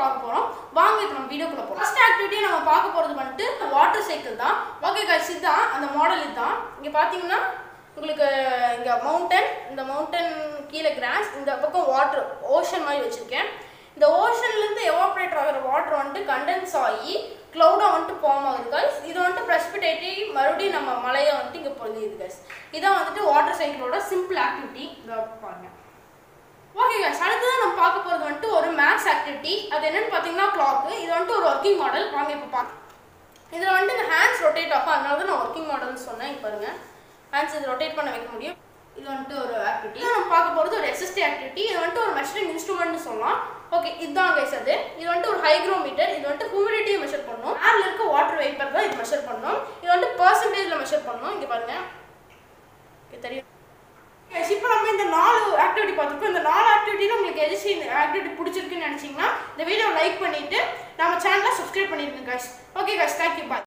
பார்க்க போறோம் வாங்க இப்போ நம்ம வீடியோக்குள்ள போறோம் ஃபர்ஸ்ட் ஆக்டிவிட்டியை நம்ம பார்க்க போறது வந்துட்டு வாட்டர் சைக்கிள் தான் ஓகே கைஸ் இதுதான் அந்த மாடல் இதுதான் இங்க பாத்தீங்கன்னா உங்களுக்கு இங்க மவுண்டன் இந்த மவுண்டன் கீழே கிராஸ் இந்த பக்கம் வாட்டர் ஓஷன் மாதிரி வச்சிருக்கேன் இந்த ஓஷன்ல இருந்து எவாபரேட் ஆகிற வாட்டர் வந்துட்டு கண்டென்ஸ் ஆகி க்ளவுடா வந்துட்டு ஃபார்ம் ஆகுது கைஸ் இது வந்துட்டு பிரஸ்பிடேட்டி மறுபடியும் நம்ம மலையை வந்துட்டு இங்க பொழுது கைஸ் இதான் வந்துட்டு வாட்டர் சைக்கிளோட சிம்பிள் ஆக்டிவிட்டி இதை பாருங்க ஓகே கைஸ் அடுத்ததான் நம்ம பார்க்க போகிறது வந்துட்டு ஒரு மேக்ஸ் ஆக்டிவிட்டி அது என்னன்னு பார்த்தீங்கன்னா கிளாக்கு இது வந்துட்டு ஒரு ஒர்க்கிங் மாடல் வாங்க இப்போ பார்க்க இதில் வந்துட்டு இந்த ஹேண்ட்ஸ் ரொட்டேட் ஆகும் அதனால தான் நான் ஒர்க்கிங் மாடல்னு சொன்னேன் இப்போ பாருங்க ஹேண்ட்ஸ் இது ரொட்டேட் பண்ண வைக்க முடியும் இது வந்துட்டு ஒரு ஆக்டிவிட்டி நம்ம பார்க்க போகிறது ஒரு எக்ஸஸ்டி ஆக்டிவிட்டி இது வந்துட்டு ஒரு மெஷரிங் இன்ஸ்ட்ருமெண்ட்னு சொல்லலாம் ஓகே இதுதான் கைஸ் அது இது வந்துட்டு ஒரு ஹைக்ரோமீட்டர் இது வந்துட்டு ஹியூமிடிட்டியை மெஷர் பண்ணும் ஏர்ல இருக்க வாட்டர் வேப்பர் தான் இது மெஷர் பண்ணும் இது வந்துட்டு பர்சன்டேஜில் மெஷர் பண்ணும் இங்கே பாருங்க Okay, தெரியும் இப்போ நம்ம இந்த நாலு ஆக்டிவிட்டி பார்த்துருக்கோம் இந்த நாலு ஆக்டிவிட்டியில் உங்களுக்கு எதாச்சும் இந்த ஆக்டிவிட்டி பிடிச்சிருக்குன்னு நினச்சிங்கன்னா இந்த வீடியோ லைக் பண்ணிவிட்டு நம்ம சேனலை சப்ஸ்கிரைப் பண்ணிடுங்க guys ஓகே guys தேங்க்யூ பாய்